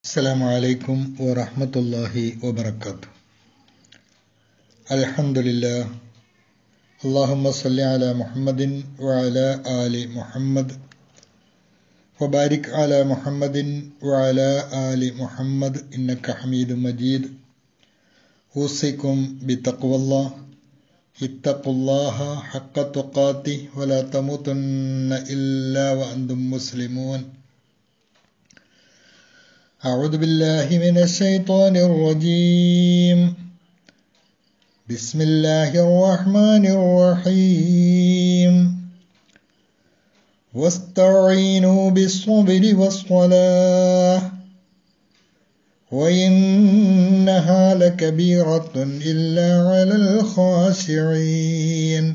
السلام عليكم ورحمة الله وبركاته الحمد لله اللهم صل على محمد وعلى آل محمد وبارك على محمد وعلى آل محمد إنك حميد مجيد أوصيكم بتقوى الله اتقوا الله حق تقاته ولا تموتن إلا وأنتم مسلمون أعوذ بالله من الشيطان الرجيم بسم الله الرحمن الرحيم واستعينوا بالصبر والصلاة وإنها لكبيرة إلا على الخاشعين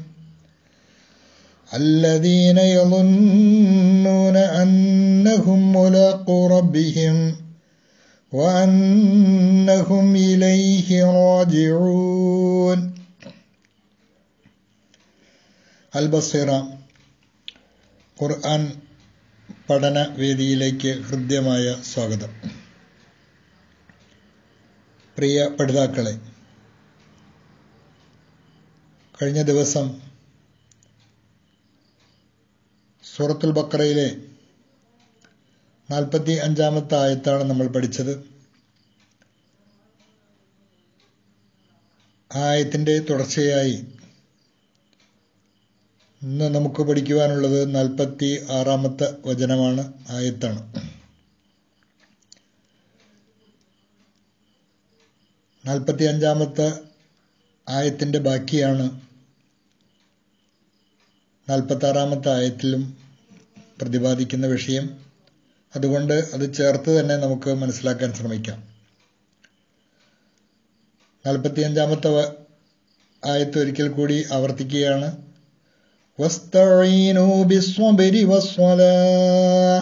الذين يظنون أنهم ملاقو ربهم وأنهم إليه راجعون അൽബസീറ ഖുർആൻ പഠന വേദിയിലേക്ക് ഹൃദ്യമായ സ്വാഗതം പ്രിയ പഠിതാക്കളെ കഴിഞ്ഞ ദിവസം സൂറത്തുൽ ബക്കറയിലെ നാൽപ്പത്തി അഞ്ചാമത്തെ ആയത്താണ് നമ്മൾ പഠിച്ചത് ആയത്തിൻ്റെ തുടർച്ചയായി ഇന്ന് നമുക്ക് പഠിക്കുവാനുള്ളത് നാൽപ്പത്തി ആറാമത്തെ വചനമാണ് ആയത്താണ് നാൽപ്പത്തി അഞ്ചാമത്തെ ആയത്തിൻ്റെ ബാക്കിയാണ് നാൽപ്പത്തി ആറാമത്തെ ആയത്തിലും പ്രതിപാദിക്കുന്ന വിഷയം അതുകൊണ്ട് അത് ചേർത്ത് തന്നെ നമുക്ക് മനസ്സിലാക്കാൻ ശ്രമിക്കാം നാൽപ്പത്തിയഞ്ചാമത്തെ ആയത്ത് ഒരിക്കൽ കൂടി ആവർത്തിക്കുകയാണ് واستعينوا بالصبر والصلاة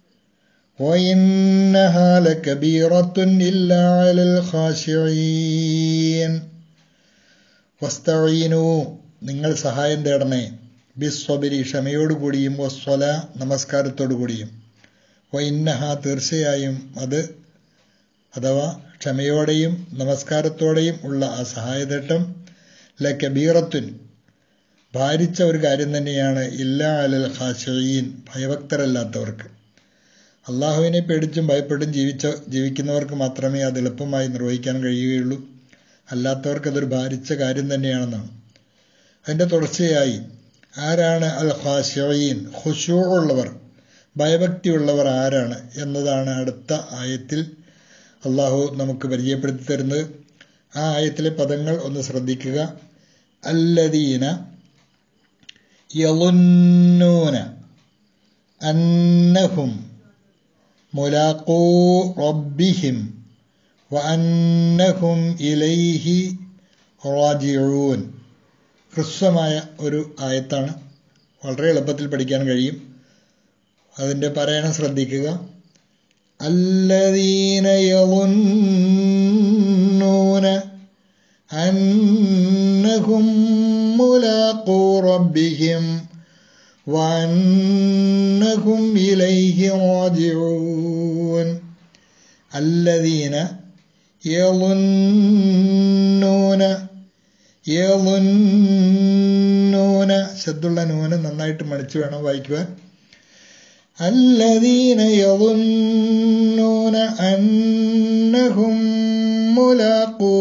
وإنها لكبيرة إلا على الخاشعين واستعينوا നിങ്ങൾ സഹായം തേടണേ ബിസ്വബരി ക്ഷമയോടുകൂടിയും വസ്വല നമസ്കാരത്തോടുകൂടിയും വൈന്നഹ തീർച്ചയായും അത് അഥവാ ക്ഷമയോടെയും നമസ്കാരത്തോടെയും ഉള്ള ആ സഹായതേട്ടം ല കബീറത്തുൻ ഭാരിച്ച ഒരു കാര്യം തന്നെയാണ് ഇല്ലാ അലൽ ഖാഷീൻ ഭയഭക്തരല്ലാത്തവർക്ക് അള്ളാഹുവിനെ പേടിച്ചും ഭയപ്പെട്ടും ജീവിച്ച ജീവിക്കുന്നവർക്ക് മാത്രമേ അത് എളുപ്പമായി നിർവഹിക്കാൻ കഴിയുകയുള്ളൂ അല്ലാത്തവർക്ക് അതൊരു ഭാരിച്ച കാര്യം തന്നെയാണെന്നാണ് അതിൻ്റെ തുടർച്ചയായി ആരാണ് അൽ ഖാഷീൻ ഖുഷൂ ഉള്ളവർ ഭയഭക്തിയുള്ളവർ ആരാണ് എന്നതാണ് അടുത്ത ആയത്തിൽ അള്ളാഹു നമുക്ക് പരിചയപ്പെടുത്തി തരുന്നത് ആ ആയത്തിലെ പദങ്ങൾ ഒന്ന് ശ്രദ്ധിക്കുക അല്ലദീന യളുന്നൂന അന്നഹും മുലാഖൂ റബ്ബിഹിം വഅന്നഹും ഇലൈഹി റാജിഊൻ ഹ്രസ്വമായ ഒരു ആയത്താണ് വളരെ എളുപ്പത്തിൽ പഠിക്കാൻ കഴിയും അതിൻ്റെ പറയണം ശ്രദ്ധിക്കുക الذين يظنون أنهم ملاقو ربهم وأنهم إليه راجعون الذين يظنون يظنون ശബ്ദുള്ള നൂന് നന്നായിട്ട് മണിച്ചു വേണം വായിക്കുവാൻ الذين يظنون أنهم ملاقو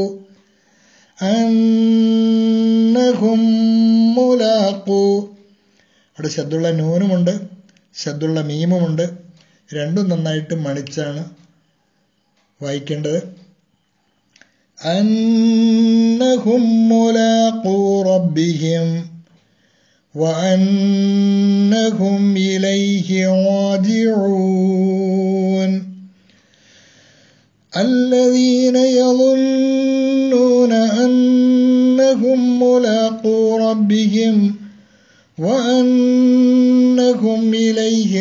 أنهم ملاقو അവിടെ ശബ്ദുള്ള നൂനുമുണ്ട് ശബ്ദുള്ള മീമുമുണ്ട് രണ്ടും നന്നായിട്ട് മണിച്ചാണ് വായിക്കേണ്ടത് أنهم ملاقو ربهم وأنهم إليه راجعون الذين يظنون أنهم ملاقو ربهم وأنهم إليه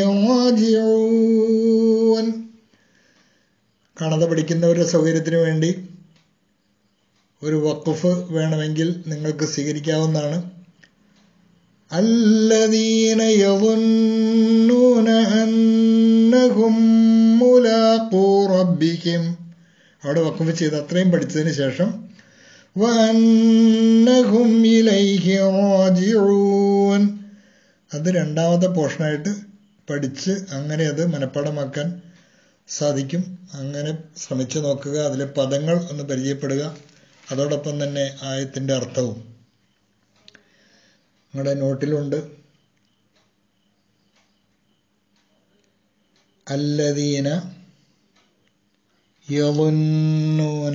راجعون കാണാതെ പഠിക്കുന്നവരുടെ സൗകര്യത്തിന് വേണ്ടി ഒരു വഖഫ് വേണമെങ്കിൽ നിങ്ങൾക്ക് സ്വീകരിക്കാവുന്നതാണ് الذين يظنون أنهم ملاقو റബ്ബിഹിം അവിടെ വക്കുഫ് ചെയ്ത് അത്രയും പഠിച്ചതിന് ശേഷം വന്നഹും ഇലൈഹി റാജിഊൻ അത് രണ്ടാമത്തെ പോർഷനായിട്ട് പഠിച്ച് അങ്ങനെ അത് മനഃപ്പാടമാക്കാൻ സാധിക്കും അങ്ങനെ ശ്രമിച്ചു നോക്കുക അതിലെ പദങ്ങൾ ഒന്ന് പരിചയപ്പെടുക അതോടൊപ്പം തന്നെ ആയത്തിന്റെ അർത്ഥവും നിങ്ങളുടെ നോട്ടിലുണ്ട് അല്ലദീന യളുന്നൂന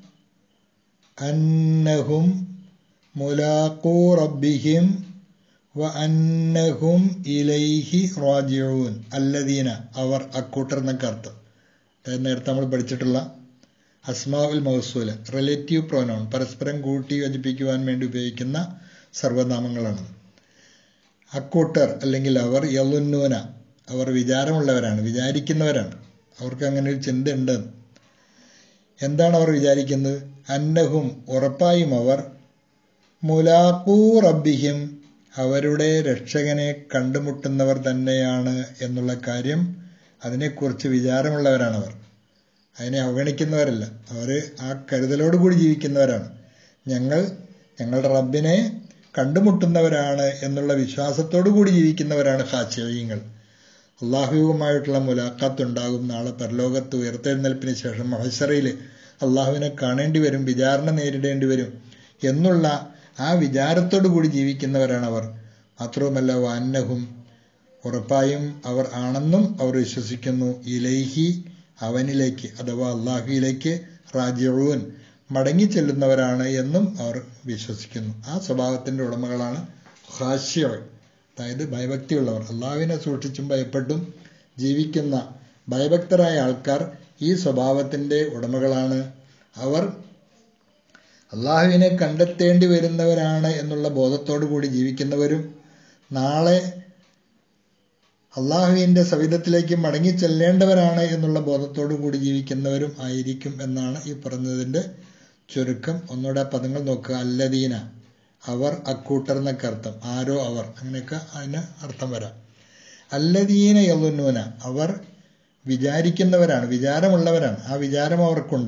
അന്നഹും മുലാഖൂ റബ്ബിഹിം വ അന്നഹും ഇലൈഹി റാജിഊൻ അല്ലദീന അവർ അക്കൂട്ടർ എന്നൊക്കെ അർത്ഥം അതായത് നേരത്തെ നമ്മൾ പഠിച്ചിട്ടുള്ള അസ്മാഉൽ മൗസൂല റിലേറ്റീവ് പ്രോനൗൺ പരസ്പരം കൂട്ടി യോജിപ്പിക്കുവാൻ വേണ്ടി ഉപയോഗിക്കുന്ന സർവനാമങ്ങളാണ് അക്കൂട്ടർ അല്ലെങ്കിൽ അവർ യലുന്നൂന അവർ വിചാരമുള്ളവരാണ് വിചാരിക്കുന്നവരാണ് അവർക്ക് അങ്ങനെ ഒരു ചിന്തയുണ്ട് എന്താണ് അവർ വിചാരിക്കുന്നത് അന്നഹും ഉറപ്പായും അവർ മുലാഖൂ റബ്ബിഹിം അവരുടെ രക്ഷകനെ കണ്ടുമുട്ടുന്നവർ തന്നെയാണ് എന്നുള്ള കാര്യം അതിനെക്കുറിച്ച് വിചാരമുള്ളവരാണ് അവർ അതിനെ അവഗണിക്കുന്നവരല്ല അവർ ആ കരുതലോടുകൂടി ജീവിക്കുന്നവരാണ് ഞങ്ങൾ ഞങ്ങളുടെ റബ്ബിനെ കണ്ടുമുട്ടുന്നവരാണ് എന്നുള്ള വിശ്വാസത്തോടു കൂടി ജീവിക്കുന്നവരാണ് ഹാസ്യങ്ങൾ അള്ളാഹുവുമായിട്ടുള്ള മുലാഖാത്ത് ഉണ്ടാകും നാളെ പരലോകത്ത് ഉയർത്തെഴുന്നേൽപ്പിന് ശേഷം മഹസറയിൽ അള്ളാഹുവിനെ കാണേണ്ടി വരും വിചാരണ നേരിടേണ്ടി വരും എന്നുള്ള ആ വിചാരത്തോടു കൂടി ജീവിക്കുന്നവരാണ് അവർ മാത്രവുമല്ല വാന്നഹും ഉറപ്പായും അവർ ആണെന്നും അവർ വിശ്വസിക്കുന്നു ഇലൈഹി അവനിലേക്ക് അഥവാ അള്ളാഹുയിലേക്ക് റാജിഊൻ മടങ്ങി ചെല്ലുന്നവരാണ് എന്നും അവർ വിശ്വസിക്കുന്നു ആ സ്വഭാവത്തിന്റെ ഉടമകളാണ് ഹാസ്യവൾ അതായത് ഭയഭക്തിയുള്ളവർ അള്ളാഹുവിനെ സൂക്ഷിച്ചും ഭയപ്പെട്ടും ജീവിക്കുന്ന ഭയഭക്തരായ ആൾക്കാർ ഈ സ്വഭാവത്തിന്റെ ഉടമകളാണ് അവർ അള്ളാഹുവിനെ കണ്ടെത്തേണ്ടി വരുന്നവരാണ് എന്നുള്ള ബോധത്തോടു കൂടി ജീവിക്കുന്നവരും നാളെ അള്ളാഹുവിന്റെ സവിധത്തിലേക്ക് മടങ്ങി ചെല്ലേണ്ടവരാണ് എന്നുള്ള ബോധത്തോടു കൂടി ജീവിക്കുന്നവരും ആയിരിക്കും എന്നാണ് ഈ പറഞ്ഞതിന്റെ ചുരുക്കം ഒന്നുകൂടെ പദങ്ങൾ നോക്കുക അല്ലദീന അവർ അക്കൂട്ടർ എന്നൊക്കെ അർത്ഥം ആരോ അവർ അങ്ങനെയൊക്കെ അതിന് അർത്ഥം വരാം അല്ലദീന യലുന്നൂന അവർ വിചാരിക്കുന്നവരാണ് വിചാരമുള്ളവരാണ് ആ വിചാരം അവർക്കുണ്ട്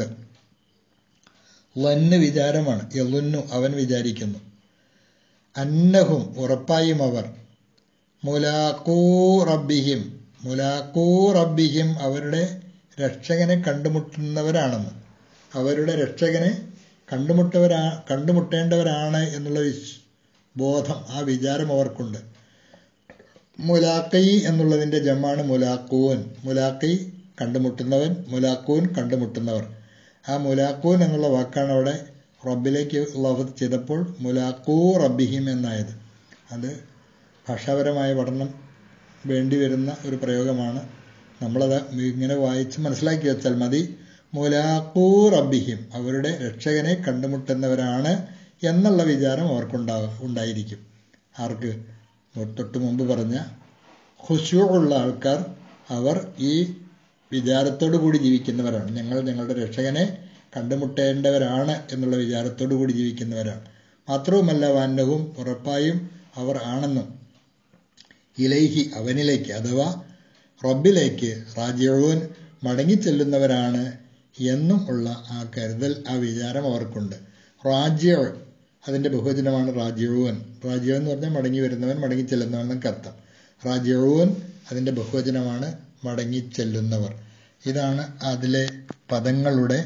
ലന്ന് വിചാരമാണ് യലുന്നു അവൻ വിചാരിക്കുന്നു അന്നഹും ഉറപ്പായും അവർ മുലാക്കൂ റബ്ബിഹിം മുലാക്കൂ റബ്ബിഹിം അവരുടെ രക്ഷകനെ കണ്ടുമുട്ടുന്നവരാണെന്ന് അവരുടെ രക്ഷകനെ കണ്ടുമുട്ടവരാ കണ്ടുമുട്ടേണ്ടവരാണ് എന്നുള്ള ബോധം ആ വിചാരം അവർക്കുണ്ട് മുലാക്കൈ എന്നുള്ളതിന്റെ ജമാണ് മുലാക്കൂൻ മുലാക്കൈ കണ്ടുമുട്ടുന്നവൻ മുലാക്കൂൻ കണ്ടുമുട്ടുന്നവർ ആ മുലാക്കൂൻ എന്നുള്ള വാക്കാണ് അവിടെ റബ്ബിലേക്ക് ലഫത്ത് ചെയ്തപ്പോൾ മുലാക്കൂ റബ്ബിഹിം എന്നായത് അത് ഭാഷാപരമായ പഠനം വേണ്ടി വരുന്ന ഒരു പ്രയോഗമാണ് നമ്മളത് ഇങ്ങനെ വായിച്ച് മനസ്സിലാക്കി വെച്ചാൽ മതി മുലാഖൂ റബ്ബിഹിം അവരുടെ രക്ഷകനെ കണ്ടുമുട്ടുന്നവരാണ് എന്നുള്ള വിചാരം അവർക്കുണ്ടാ ഉണ്ടായിരിക്കും ആർക്ക് തൊട്ട് മുമ്പ് പറഞ്ഞ ഹുഷു ഉള്ള ആൾക്കാർ അവർ ഈ വിചാരത്തോടു കൂടി ജീവിക്കുന്നവരാണ് ഞങ്ങൾ ഞങ്ങളുടെ രക്ഷകനെ കണ്ടുമുട്ടേണ്ടവരാണ് എന്നുള്ള വിചാരത്തോടു കൂടി ജീവിക്കുന്നവരാണ് മാത്രവുമല്ല വാന്നവും ഉറപ്പായും അവർ ആണെന്നും ഇലൈഹി അവനിലേക്ക് അഥവാ റബ്ബിലേക്ക് റാജിയഴുവൻ മടങ്ങിച്ചെല്ലുന്നവരാണ് എന്നും ഉള്ള ആ കരുതൽ ആ വിചാരം അവർക്കുണ്ട് റാജ്യ അതിന്റെ ബഹുവചനമാണ് റാജ്യഴുവൻ റാജ്യം എന്ന് പറഞ്ഞാൽ മടങ്ങി വരുന്നവൻ മടങ്ങി ചെല്ലുന്നവൻ എന്നൊക്കെ അർത്ഥം റാജ്യഴുവൻ അതിന്റെ ബഹുവചനമാണ് മടങ്ങി ചെല്ലുന്നവർ ഇതാണ് അതിലെ പദങ്ങളുടെ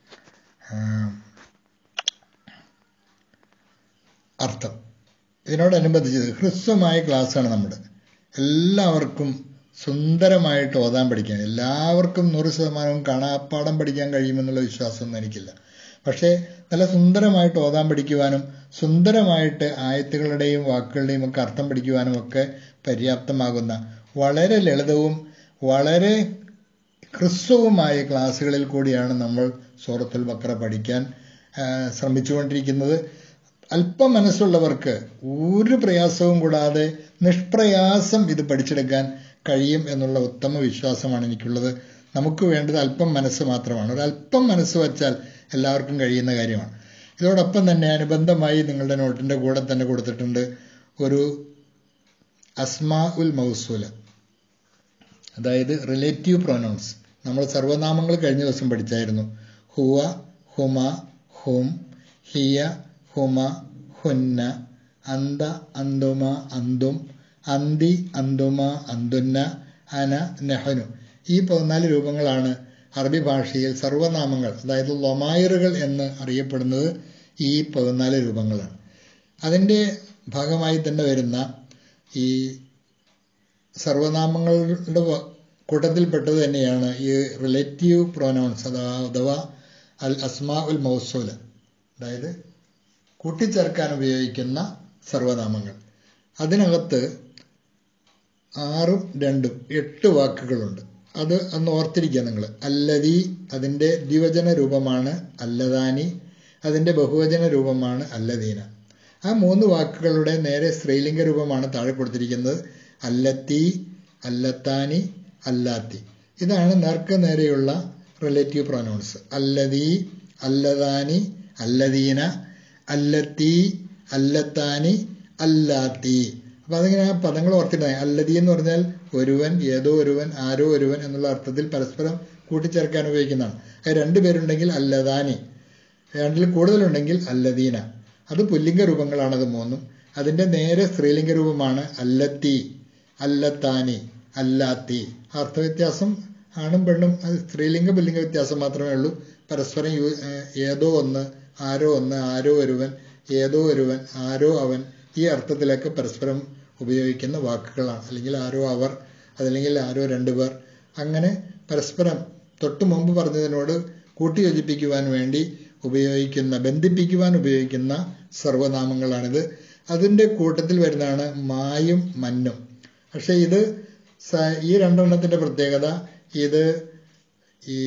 അർത്ഥം ഇതിനോടനുബന്ധിച്ച് ഹ്രസ്വമായ ക്ലാസ്സാണ് നമ്മുടെ എല്ലാവർക്കും സുന്ദരമായിട്ട് ഓതാൻ പഠിക്കാൻ എല്ലാവർക്കും നൂറ് ശതമാനവും കാണാപ്പാടം പഠിക്കാൻ കഴിയുമെന്നുള്ള വിശ്വാസമൊന്നും എനിക്കില്ല പക്ഷേ നല്ല സുന്ദരമായിട്ട് ഓതാൻ പഠിക്കുവാനും സുന്ദരമായിട്ട് ആയത്തുകളുടെയും വാക്കുകളുടെയും ഒക്കെ അർത്ഥം പഠിക്കുവാനും ഒക്കെ പര്യാപ്തമാകുന്ന വളരെ ലളിതവും വളരെ ഹ്രസ്വവുമായ ക്ലാസ്സുകളിൽ കൂടിയാണ് നമ്മൾ സൂറത്തുൽ ബക്ര പഠിക്കാൻ ശ്രമിച്ചുകൊണ്ടിരിക്കുന്നത് അല്പം മനസ്സുള്ളവർക്ക് ഒരു പ്രയാസവും കൂടാതെ നിഷ്പ്രയാസം ഇത് പഠിച്ചെടുക്കാൻ കഴിയും എന്നുള്ള ഉത്തമ വിശ്വാസമാണ് എനിക്കുള്ളത് നമുക്ക് വേണ്ടത് അല്പം മനസ്സ് മാത്രമാണ് ഒരു അല്പം മനസ്സ് വച്ചാൽ എല്ലാവർക്കും കഴിയുന്ന കാര്യമാണ് ഇതോടൊപ്പം തന്നെ അനുബന്ധമായി നിങ്ങളുടെ നോട്ടിന്റെ കൂടെ തന്നെ കൊടുത്തിട്ടുണ്ട് ഒരു അസ്മാ ഉൽ മൗസൂല അതായത് റിലേറ്റീവ് പ്രൊനൗൺസ് നമ്മൾ സർവനാമങ്ങൾ കഴിഞ്ഞ ദിവസം പഠിച്ചായിരുന്നു ഹുവ ഹുമ ഹും ഹിയ ഹുമ ഹുന്ന അന്ത അന്തുമ അന്തും അന്തി അന്തുമ അന്തുന്ന അന നെഹനു ഈ പതിനാല് രൂപങ്ങളാണ് അറബി ഭാഷയിൽ സർവനാമങ്ങൾ അതായത് ലൊമായറുകൾ എന്ന് അറിയപ്പെടുന്നത് ഈ പതിനാല് രൂപങ്ങളാണ് അതിൻ്റെ ഭാഗമായി തന്നെ വരുന്ന ഈ സർവനാമങ്ങളുടെ കൂട്ടത്തിൽപ്പെട്ടത് തന്നെയാണ് ഈ റിലേറ്റീവ് പ്രൊനൗൺസ് അഥവാ അൽ അസ്മാ ഉൽ മൗസൂല അതായത് കൂട്ടിച്ചേർക്കാൻ ഉപയോഗിക്കുന്ന സർവനാമങ്ങൾ അതിനകത്ത് ആറും രണ്ടും എട്ട് വാക്കുകളുണ്ട് അത് അന്ന് ഓർത്തിരിക്കുക നിങ്ങൾ അല്ലതി അതിൻ്റെ ദ്വിവചന രൂപമാണ് അല്ലദാനി അതിൻ്റെ ബഹുവചന രൂപമാണ് അല്ലദീന ആ മൂന്ന് വാക്കുകളുടെ നേരെ സ്ത്രീലിംഗ രൂപമാണ് താഴെ കൊടുത്തിരിക്കുന്നത് അല്ലത്തി അല്ലത്താനി അല്ലാത്തി ഇതാണ് നേർക്ക് നേരെയുള്ള റിലേറ്റീവ് പ്രൊനൗൺസ് അല്ലതി അല്ലദാനി അല്ലദീന അല്ലത്തി അല്ലത്താനി അല്ലാത്തി അപ്പം അതിങ്ങനെ ആ പദങ്ങൾ ഓർത്തിട്ടായി അല്ലതി എന്ന് പറഞ്ഞാൽ ഒരുവൻ ഏതോ ഒരുവൻ ആരോ ഒരുവൻ എന്നുള്ള അർത്ഥത്തിൽ പരസ്പരം കൂട്ടിച്ചേർക്കാൻ ഉപയോഗിക്കുന്നതാണ് അത് രണ്ടുപേരുണ്ടെങ്കിൽ അല്ലദാനി രണ്ടിൽ കൂടുതലുണ്ടെങ്കിൽ അല്ലദീന അത് പുല്ലിംഗ രൂപങ്ങളാണ് അത് മൂന്നും അതിൻ്റെ നേരെ സ്ത്രീലിംഗ രൂപമാണ് അല്ലത്തി അല്ലത്താനി അല്ലാത്തി അർത്ഥവ്യത്യാസം ആണും പെണ്ണും അത് സ്ത്രീലിംഗ പുല്ലിംഗ വ്യത്യാസം മാത്രമേ ഉള്ളൂ പരസ്പരം ഏതോ ഒന്ന് ആരോ ഒന്ന് ആരോ ഒരുവൻ ഏതോ ഒരുവൻ ആരോ അവൻ ഈ അർത്ഥത്തിലൊക്കെ പരസ്പരം ഉപയോഗിക്കുന്ന വാക്കുകളാണ് അല്ലെങ്കിൽ ആരോ അവർ അതല്ലെങ്കിൽ ആരോ രണ്ടുപേർ അങ്ങനെ പരസ്പരം തൊട്ടു മുമ്പ് പറഞ്ഞതിനോട് കൂട്ടിയോജിപ്പിക്കുവാൻ വേണ്ടി ഉപയോഗിക്കുന്ന ബന്ധിപ്പിക്കുവാൻ ഉപയോഗിക്കുന്ന സർവനാമങ്ങളാണിത് അതിൻ്റെ കൂട്ടത്തിൽ വരുന്നതാണ് മായും മന്നും പക്ഷെ ഇത് ഈ രണ്ടെണ്ണത്തിൻ്റെ പ്രത്യേകത ഇത് ഈ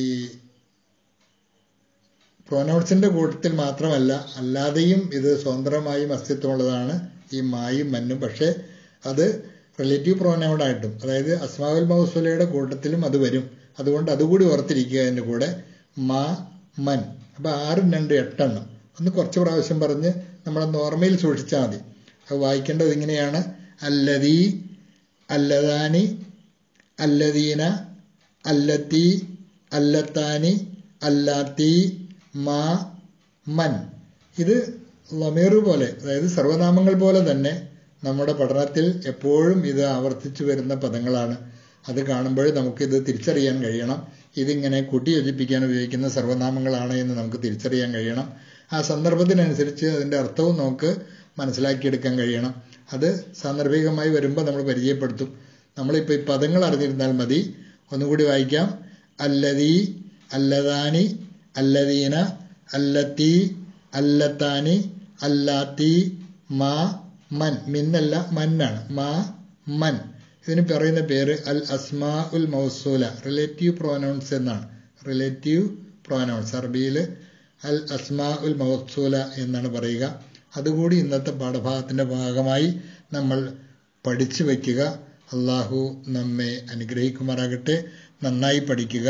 പ്രൊനൗൺസിൻ്റെ കൂട്ടത്തിൽ മാത്രമല്ല അല്ലാതെയും ഇത് സ്വതന്ത്രമായും അസ്തിത്വമുള്ളതാണ് ഈ മായും മന്നും പക്ഷേ അത് റിലേറ്റീവ് പ്രോനൗണായിട്ടും അതായത് അസ്മാവുൽ മൗസുലയുടെ കൂട്ടത്തിലും അത് വരും അതുകൊണ്ട് അതുകൂടി ഓർത്തിരിക്കുക അതിൻ്റെ കൂടെ മാ മൻ അപ്പോൾ ആറും രണ്ട് എട്ടെണ്ണം ഒന്ന് കുറച്ച് പ്രാവശ്യം പറഞ്ഞ് നമ്മളെ നോർമയിൽ സൂക്ഷിച്ചാൽ മതി അത് വായിക്കേണ്ടത് ഇങ്ങനെയാണ് അല്ലതീ അല്ലദാനി അല്ലദീന അല്ലത്തി അല്ലത്താനി അല്ലാത്തി മാ മൻ ഇത് ലമീറു പോലെ അതായത് സർവനാമങ്ങൾ പോലെ തന്നെ നമ്മുടെ പഠനത്തിൽ എപ്പോഴും ഇത് ആവർത്തിച്ചു വരുന്ന പദങ്ങളാണ് അത് കാണുമ്പോൾ നമുക്കിത് തിരിച്ചറിയാൻ കഴിയണം ഇതിങ്ങനെ കൂട്ടിയോജിപ്പിക്കാൻ ഉപയോഗിക്കുന്ന സർവനാമങ്ങളാണ് എന്ന് നമുക്ക് തിരിച്ചറിയാൻ കഴിയണം ആ സന്ദർഭത്തിനനുസരിച്ച് അതിൻ്റെ അർത്ഥവും നമുക്ക് മനസ്സിലാക്കിയെടുക്കാൻ കഴിയണം അത് സാന്ദർഭികമായി വരുമ്പോൾ നമ്മൾ പരിചയപ്പെടുത്തും നമ്മളിപ്പോൾ ഈ പദങ്ങൾ അറിഞ്ഞിരുന്നാൽ മതി ഒന്നുകൂടി വായിക്കാം അല്ലതീ അല്ലദാനി അല്ലദീന അല്ലത്തി അല്ലത്താനി അല്ലാത്തി മാ മൻ മിന്നല്ല മന്നാണ് മാ മൻ ഇതിന് പറയുന്ന പേര് അൽ അസ്മാ ഉൽ മൗസൂല റിലേറ്റീവ് പ്രോനൗൺസ് എന്നാണ് റിലേറ്റീവ് പ്രോനൗൺസ് അറബിയിൽ അൽ അസ്മാ ഉൽ മൗസൂല എന്നാണ് പറയുക അതുകൂടി ഇന്നത്തെ പാഠഭാഗത്തിൻ്റെ ഭാഗമായി നമ്മൾ പഠിച്ചു വയ്ക്കുക അള്ളാഹു നമ്മെ അനുഗ്രഹിക്കുമാറാകട്ടെ നന്നായി പഠിക്കുക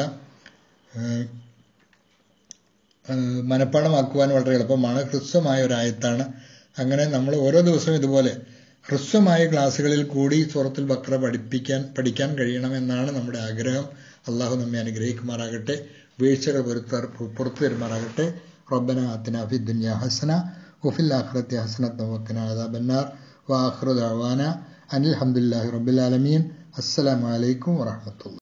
മനഃപ്പാടമാക്കുവാൻ വളരെ എളുപ്പമാണ് ഹ്രസ്വമായ ഒരു ആയത്താണ് അങ്ങനെ നമ്മൾ ഓരോ ദിവസവും ഇതുപോലെ ഹ്രസ്വമായ ക്ലാസ്സുകളിൽ കൂടി സൂറത്തുൽ ബക്ര പഠിപ്പിക്കാൻ പഠിക്കാൻ കഴിയണമെന്നാണ് നമ്മുടെ ആഗ്രഹം അള്ളാഹു നമ്മെ അനുഗ്രഹിക്കുമാറാകട്ടെ വീഴ്ചകൾ പൊരുത്തർ പുറത്തു തരുമാറാകട്ടെ റബ്ബന ആത്തിന ഫി ദുനിയ ഹസന വഫിൽ ആഖിറത്തി ഹസനത്ത് വഖിന അദാബന്നാർ വാഖിറു ദഅവാന അനിൽ ഹംദുലില്ലാഹി റബ്ബിൽ ആലമീൻ അസ്സലാമു അലൈക്കും വറഹ്മത്തുള്ളാഹി